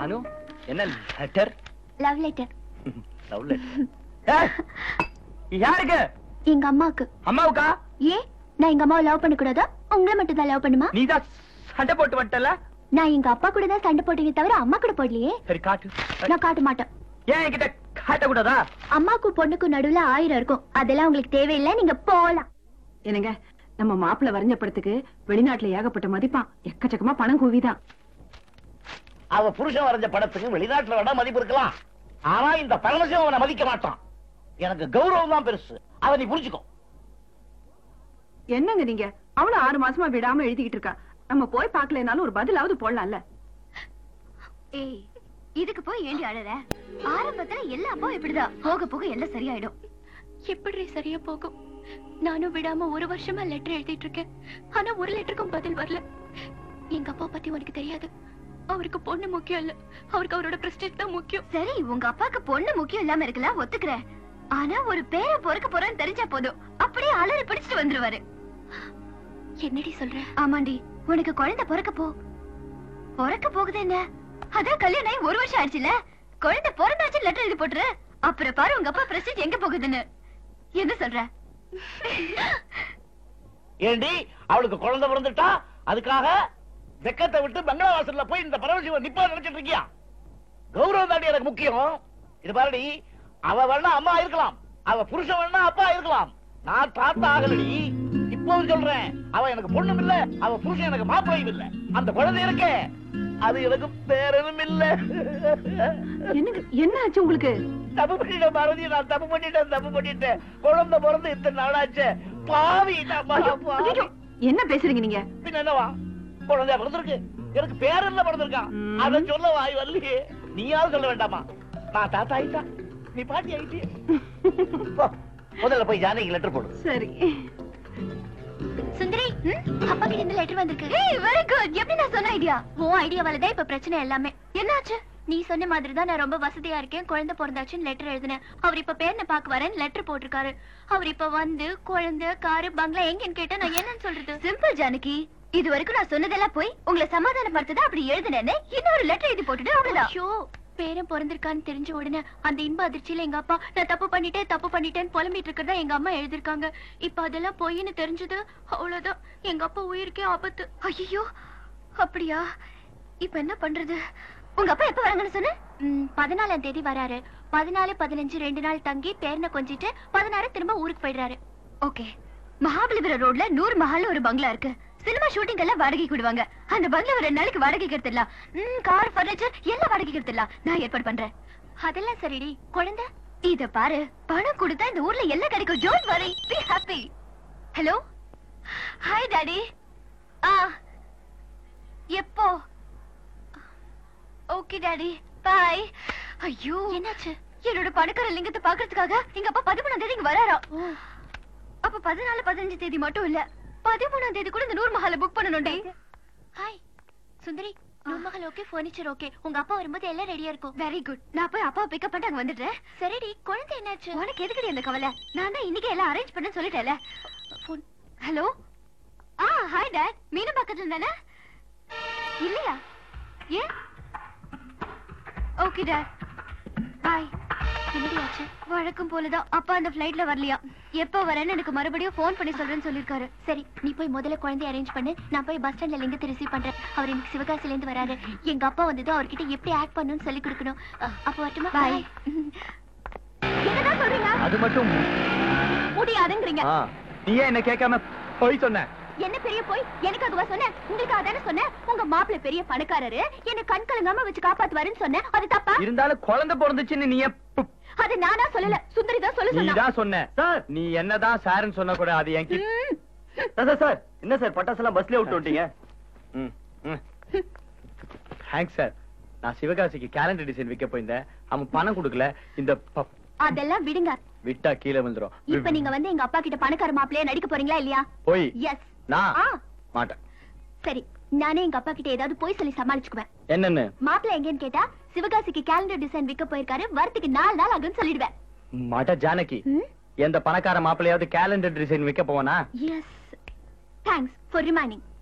அனு என்ன letter love letter love letter யாருக்கு எங்க அம்மாக்கு அம்மாவுக்கா ஏன் நான் எங்க அம்மாவை லவ் பண்ண கூடாதா உங்களை மட்டும் தான் லவ் பண்ணுமா நீதான் சண்டை போட்டு வந்துட்டல நான் எங்க அப்பா கூட தான் சண்டை போட்டீங்க தவிர அம்மா கூட போடலையே சரி காட்டு நான் காட்ட மாட்டேன் ஏன் என்கிட்ட காட்டக்கூடாதா அம்மாக்கும் பொண்ணுக்கும் நடுவுல ஆயிரம் இருக்கும் அதெல்லாம் உங்களுக்கு தேவையில்லை நீங்க போலாம் என்னங்க நம்ம மாப்பிள்ள வரைஞ்ச படத்துக்கு வெளிநாட்டுல ஏகப்பட்ட மதிப்பான் எக்கச்சக்கமா பணம் குவிதான் அவ புருஷன் வரைஞ்ச படத்துக்கு வெளிநாட்டுல வேணா மதிப்பு இருக்கலாம் ஆனா இந்த பரமசிவம் அவனை மதிக்க மாட்டான் எனக்கு கௌரவம் தான் பெருசு அவ நீ புரிஞ்சுக்கோ என்னங்க நீங்க அவளும் ஆறு மாசமா விடாம எழுதிக்கிட்டு இருக்கா நம்ம போய் பார்க்கலனாலும் ஒரு பதிலாவது போடலாம்ல ஏய் இதுக்கு போய் ஏண்டி அழற ஆரம்பத்துல எல்லா அப்பாவும் இப்படிதான் போக போக எல்லாம் சரியாயிடும் எப்படி சரியா போகும் நானும் விடாம ஒரு வருஷமா லெட்டர் எழுதிட்டு இருக்கேன் ஆனா ஒரு லெட்டருக்கும் பதில் வரல எங்க அப்பா பத்தி உனக்கு தெரியாது அவருக்கு பொண்ணு முக்கியம் இல்ல அவருக்கு அவரோட பிரஸ்டேஜ் தான் முக்கியம் சரி உங்க அப்பாக்கு பொண்ணு முக்கியம் இல்லாம இருக்கலாம் ஒத்துக்கிறேன் ஆனா ஒரு பேரை பொறுக்க போறேன்னு தெரிஞ்சா போதும் அப்படியே அலறி பிடிச்சிட்டு வந்துருவாரு என்னடி சொல்ற ஆமாண்டி உனக்கு குழந்தை பிறக்க போ பிறக்க போகுது என்ன அதான் கல்யாணம் ஆகி ஒரு வருஷம் ஆச்சுல குழந்தை பிறந்தாச்சு லெட்டர் எழுதி போட்டுரு அப்புறம் பாரு உங்க அப்பா பிரஸ்டேஜ் எங்க போகுதுன்னு என்ன சொல்ற ஏண்டி அவளுக்கு குழந்தை பிறந்துட்டா அதுக்காக வெக்கத்தை விட்டு பங்களா வாசல்ல போய் இந்த பரமசிவன் நிப்பா நினைச்சிட்டு இருக்கியா கௌரவம் தாண்டி எனக்கு முக்கியம் இது பாருடி அவ வேணா அம்மா இருக்கலாம் அவ புருஷன் வேணா அப்பா இருக்கலாம் நான் தாத்தா ஆகலடி இப்பவும் சொல்றேன் அவ எனக்கு பொண்ணும் இல்ல அவ புருஷன் எனக்கு மாப்பிளையும் இல்ல அந்த குழந்தை இருக்கே அது எனக்கு பேரனும் இல்ல என்னங்க என்ன ஆச்சு உங்களுக்கு தப்பு பண்ணிட்டேன் பாரதி நான் தப்பு பண்ணிட்டேன் தப்பு பண்ணிட்டேன் குழந்தை பிறந்து இத்தனை நாளாச்சு பாவி நான் பா- பாவி. ஐயோ, என்ன பேசுறீங்க நீங்க பின்ன என்னவா குழந்தையா பிறந்திருக்கு எனக்கு பேரன்ல பிறந்திருக்கான் ம். அத சொல்ல வாய் வரலையே நீயாவது சொல்ல வேண்டாமா நான் தாத்தா ஆயிட்டா நீ பாட்டி ஆயிட்டியே போ, முதல்ல போய் ஜானகி லெட்டர் போடு சரி சுந்தரி அப்பா கிட்ட இந்த லெட்டர் வந்திருக்கு ஏய் வெரி குட் எப்படி நான் சொன்ன ஐடியா உன் ஐடியாவால தான் இப்ப பிரச்சனை எல்லாமே என்னாச்சு நீ சொன்ன மாதிரி தான் நான் ரொம்ப வசதியா இருக்கேன் குழந்தை பிறந்தாச்சுன்னு லெட்டர் எழுதினேன் அவர் இப்ப பேரனை பார்க்க வரேன் லெட்டர் போட்டிருக்காரு அவர் இப்ப வந்து குழந்தை காரு பங்களா எங்கன்னு கேட்டா நான் என்னன்னு சொல்றது சிம்பிள் ஜானகி இது வரைக்கும் நான் சொன்னதெல்லாம் போய் உங்களை சமாதானப்படுத்ததான் அப்படி எழுதினேன்னு இன்னொரு லெட்டர் எழுதி போட்டுட்டு அவ்வளவுதான் ஐயோ பேரன் பிறந்திருக்கான்னு தெரிஞ்ச உடனே அந்த இன்ப அதிர்ச்சியில எங்க அப்பா நான் தப்பு பண்ணிட்டேன் தப்பு பண்ணிட்டேன்னு புலம்பிட்டு இருக்கிறதா எங்க அம்மா எழுதிருக்காங்க இப்ப அதெல்லாம் பொய்ன்னு தெரிஞ்சது அவ்வளவுதான் எங்க அப்பா உயிருக்கே ஆபத்து ஐயோ அப்படியா இப்ப என்ன பண்றது உங்க அப்பா எப்ப வராங்கன்னு சொன்ன ம், பதினாலாம் தேதி வராரு பதினாலு பதினஞ்சு ரெண்டு நாள் தங்கி பேரனை கொஞ்சிட்டு பதினாறு திரும்ப ஊருக்கு போயிடுறாரு ஓகே மகாபலிபுரம் ரோட்ல நூறு மஹால்னு ஒரு பங்களா இருக்கு சினிமா ஷூட்டிங் எல்லாம் வாடகைக்கு விடுவாங்க அந்த பங்களா ரெண்டு நாளைக்கு வாடகைக்கு எடுத்துடலாம் ம், கார் ஃபர்னிச்சர் எல்லாம் வாடகைக்கு எடுத்துடலாம் நான் ஏற்பாடு பண்றேன் அதெல்லாம் சரிடி குழந்தை இத பாரு பணம் கொடுத்தா இந்த ஊர்ல எல்லாம் கிடைக்கும் don't worry be happy hello hi daddy ஆ எப்போ ஓகே டாடி பை ஐயோ என்னாச்சு என்னோட பணக்கார லிங்கத்தை பாக்குறதுக்காக எங்க அப்பா பதிமூணாம் தேதி இங்க வராராம் அப்ப பதினாலு பதினஞ்சு தேதி மட்டும் இல்ல பதிமூணாம் தேதி கூட இந்த நூறு மஹால புக் பண்ணணும் டே hi Sundari Noormahal okay furniture okay உங்க அப்பா வரும்போது எல்லாம் ரெடியா இருக்கும் வெரி குட் நான் போய் அப்பா பிக்கப் பண்ணிட்டு அங்க வந்துடுறேன் சரிடி குழந்தை என்னாச்சு உனக்கு எதுக்குடி அந்த கவலை நான் தான் இன்னைக்கு எல்லாம் அரேஞ்ச் பண்ண சொல்லிட்டேன்ல Phone. ஹலோ ஆ ஹாய் டாட் மீனு பக்கத்துல தானே இல்லையா ஏன் ஓகே டாட் பாய் என்னடி ஆச்சு வழக்கம் போலதான் அப்பா அந்த ஃப்ளைட்ல வரலையா எப்ப வரேன்னு எனக்கு மறுபடியும் ஃபோன் பண்ணி சொல்றேன்னு சொல்லிருக்காரு சரி நீ போய் முதல்ல குழந்தைய அரேஞ்ச் பண்ணு நான் போய் பஸ் ஸ்டாண்ட்ல லிங்கத்தை ரிசீவ் பண்றேன் அவர் எனக்கு சிவகாசில இருந்து வராரு எங்க அப்பா வந்ததும் அவர்கிட்ட எப்படி ஆக்ட் பண்ணணும்னு சொல்லி கொடுக்கணும் அஹ், அப்போ வரட்டுமா Bye. என்னதான் சொல்றீங்க அது மட்டும் முடியாதுங்கிறீங்க ஆ, நீ ஏன் என்ன கேட்காம போய் சொன்ன என்ன பெரிய போய் எனக்கு அதுவா சொன்னேன் உங்களுக்கு அதானே சொன்னேன் உங்க மாப்பிள்ளை பெரிய பணக்காரரு என்ன கண் கலங்காம வச்சு காப்பாத்துவாருன்னு சொன்னேன் அது தப்பா இருந்தாலும் குழந்தை பிறந்துச்சுன்னு நீ எப்ப- அது நானா சொல்லல சுந்தரி தான் சொல்ல நீ சொன்னா தான் சொன்ன சார் நீ என்னதான் சார்னு சொன்ன கூட அது என் கிட்ட ம். சார் சார் என்ன சார் பட்டாசு எல்லாம் பஸ்ல விட்டு விட்டீங்க தேங்க்ஸ் சார் நான் சிவகாசிக்கு கேலண்டர் டிசைன் விற்க போயிருந்தேன் அவன் பணம் கொடுக்கல இந்த ப- அதெல்லாம் விடுங்க விட்டா கீழே விழுந்துரும் இப்ப நீங்க வந்து எங்க அப்பா கிட்ட பணக்கார மாப்பிள்ளைய நடிக்க போறீங்களா இல்லையா போய் எஸ் நான் ஆ மாட்டேன் சரி நானே எங்க அப்பா கிட்ட ஏதாவது போய் சொல்லி சமாளிச்சுக்குவேன் என்னன்னு மாப்பிள்ளை எங்கன்னு கேட்டா சிவகாசிக்கு கேலண்டர் டிசைன் விற்க போயிருக்காரு வரத்துக்கு நாலு நாள் ஆகும்னு சொல்லிடுவேன் மாட்ட ஜானகி ம்? எந்த பணக்கார மாப்பிள்ளையாவது கேலண்டர் டிசைன் விற்க போவனா எஸ் தேங்க்ஸ் ஃபார் ரிமைனிங்